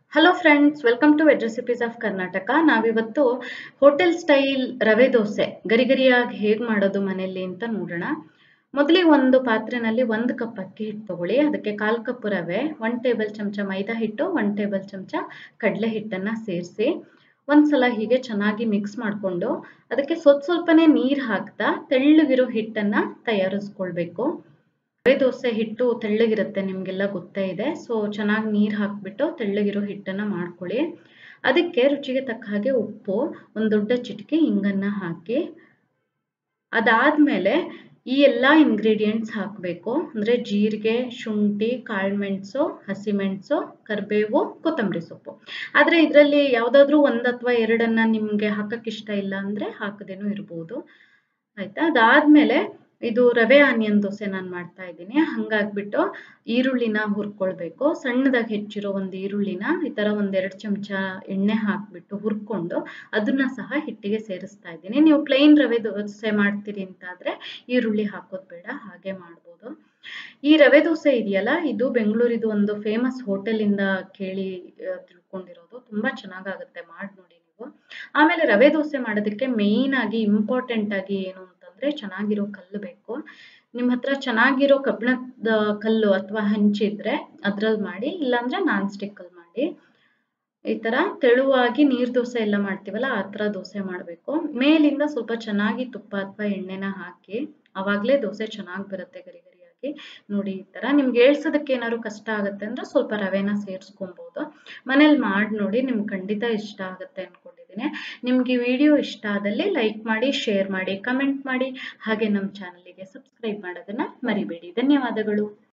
hello friends welcome to veg recipes of Karnataka ನಾವಿವತ್ತು hotel style ರವೆ ದೋಸೆ ಗರಿ ಗರಿಯಾಗಿ ಹೇಗೆ ಮಾಡೋದು ಮನೆಯಲ್ಲಿ ಅಂತ ನೋಡೋಣ ಮೊದಲಿಗೆ ಒಂದು ಪಾತ್ರೆನಲ್ಲಿ ಒಂದು ಕಪ್ ಅಕ್ಕಿ ಹಿಟ್ಟು ತಗೊಳ್ಳಿ ಅದಕ್ಕೆ ಕಾಲು ಕಪ್ ರವೆ ಒನ್ ಟೇಬಲ್ ಚಮಚ ಮೈದಾ ಹಿಟ್ಟು ಒನ್ ಟೇಬಲ್ ಚಮಚ ಕಡಲೆ ಹಿಟ್ಟನ್ನು ಸೇರಿಸಿ ಒಂದ್ಸಲ ಹೀಗೆ ಚೆನ್ನಾಗಿ ಮಿಕ್ಸ್ ಮಾಡಿಕೊಂಡು ಅದಕ್ಕೆ ಸ್ವಲ್ಪ ಸ್ವಲ್ಪನೇ ನೀರು ಹಾಕ್ತಾ ತೆಳ್ಳಗಿರೋ ಹಿಟ್ಟನ್ನು ತಯಾರಿಸ್ಕೊಳ್ಬೇಕು ರವೆ ದೋಸೆ ಹಿಟ್ಟು ತೆಳ್ಳಗಿರುತ್ತೆ ನಿಮಗೆಲ್ಲ ಗೊತ್ತೇ ಇದೆ ಸೊ ಚೆನ್ನಾಗಿ ನೀರು ಹಾಕ್ಬಿಟ್ಟು ತೆಳ್ಳಗಿರೋ ಹಿಟ್ಟನ್ನು ಮಾಡ್ಕೊಳ್ಳಿ ಅದಕ್ಕೆ ರುಚಿಗೆ ತಕ್ಕ ಹಾಗೆ ಉಪ್ಪು ಒಂದು ದೊಡ್ಡ ಚಿಟಿಕೆ ಹಿಂಗನ್ನು ಹಾಕಿ ಅದಾದಮೇಲೆ ಈ ಎಲ್ಲ ಇಂಗ್ರೀಡಿಯೆಂಟ್ಸ್ ಹಾಕಬೇಕು ಅಂದರೆ ಜೀರಿಗೆ ಶುಂಠಿ ಕಾಳುಮೆಣಸು ಹಸಿಮೆಣಸು ಕರಿಬೇವು ಕೊತ್ತಂಬರಿ ಸೊಪ್ಪು ಆದರೆ ಇದರಲ್ಲಿ ಯಾವುದಾದ್ರೂ ಒಂದು ಅಥವಾ ಎರಡನ್ನು ನಿಮಗೆ ಹಾಕಕ್ಕೆ ಇಷ್ಟ ಇಲ್ಲ ಅಂದರೆ ಹಾಕದೇನೂ ಇರ್ಬೋದು ಆಯಿತಾ ಅದಾದಮೇಲೆ ಇದು ರವೆ ಆನಿಯನ್ ದೋಸೆ ನಾನು ಮಾಡ್ತಾ ಇದ್ದೀನಿ ಹಂಗಾಗ್ಬಿಟ್ಟು ಈರುಳ್ಳಿನ ಹುರ್ಕೊಳ್ಬೇಕು ಸಣ್ಣದಾಗಿ ಹೆಚ್ಚಿರೋ ಒಂದು ಈರುಳ್ಳಿನ ಈ ಥರ ಒಂದೆರಡು ಚಮಚ ಎಣ್ಣೆ ಹಾಕ್ಬಿಟ್ಟು ಹುರ್ಕೊಂಡು ಅದನ್ನ ಸಹ ಹಿಟ್ಟಿಗೆ ಸೇರಿಸ್ತಾ ಇದ್ದೀನಿ ನೀವು ಪ್ಲೈನ್ ರವೆ ದೋಸೆ ಮಾಡ್ತೀರಿ ಅಂತಾದರೆ ಈರುಳ್ಳಿ ಹಾಕೋದು ಬೇಡ ಹಾಗೆ ಮಾಡ್ಬೋದು ಈ ರವೆ ದೋಸೆ ಇದೆಯಲ್ಲ ಇದು ಬೆಂಗಳೂರಿದು ಒಂದು ಫೇಮಸ್ ಹೋಟೆಲಿಂದ ಕೇಳಿ ತಿಳ್ಕೊಂಡಿರೋದು ತುಂಬ ಚೆನ್ನಾಗಾಗುತ್ತೆ ಮಾಡಿ ನೋಡಿ ನೀವು ಆಮೇಲೆ ರವೆ ದೋಸೆ ಮಾಡೋದಕ್ಕೆ ಮೇಯ್ನ್ ಆಗಿ ಇಂಪಾರ್ಟೆಂಟ್ ಆಗಿ ಏನು ಅಂತಂದರೆ ಚೆನ್ನಾಗಿರೋ ಕಲ್ಲು ಬೇಕು ನಿಮ್ಮ ಹತ್ರ ಚೆನ್ನಾಗಿರೋ ಕಬ್ಬಿಣದ ಕಲ್ಲು ಅಥವಾ ಹಂಚಿದ್ರೆ ಅದ್ರಲ್ಲಿ ಮಾಡಿ ಇಲ್ಲಾಂದ್ರೆ ನಾನ್ ಸ್ಟಿಕ್ಕಲ್ಲಿ ಮಾಡಿ ಈ ಥರ ತೆಳುವಾಗಿ ನೀರು ದೋಸೆ ಎಲ್ಲ ಮಾಡ್ತೀವಲ್ಲ ಆ ಥರ ದೋಸೆ ಮಾಡಬೇಕು ಮೇಲಿಂದ ಸ್ವಲ್ಪ ಚೆನ್ನಾಗಿ ತುಪ್ಪ ಅಥವಾ ಎಣ್ಣೆನ ಹಾಕಿ ಆವಾಗಲೇ ದೋಸೆ ಚೆನ್ನಾಗಿ ಬರುತ್ತೆ ಗರಿ ಗರಿಯಾಗಿ ನೋಡಿ ಈ ಥರ ನಿಮ್ಗೆ ಏಳ್ಸೋದಕ್ಕೆ ಏನಾದ್ರು ಕಷ್ಟ ಆಗುತ್ತೆ ಅಂದರೆ ಸ್ವಲ್ಪ ರವೆನ ಸೇರಿಸ್ಕೊಬೋದು ಮನೇಲಿ ಮಾಡಿ ನೋಡಿ ನಿಮ್ಗೆ ಖಂಡಿತ ಇಷ್ಟ ಆಗುತ್ತೆ ಅಂದ್ಕೊಂಡಿದ್ದೀನಿ ನಿಮ್ಗೆ ಈ ವಿಡಿಯೋ ಇಷ್ಟ ಆದಲ್ಲಿ ಲೈಕ್ ಮಾಡಿ ಶೇರ್ ಮಾಡಿ ಕಮೆಂಟ್ ಮಾಡಿ ಹಾಗೆ ನಮ್ಮ ಚಾನಲಿಗೆ ಸಬ್ಸ್ಕ್ರೈಬ್ ಮಾಡೋದನ್ನು ಮರಿಬೇಡಿ ಧನ್ಯವಾದಗಳು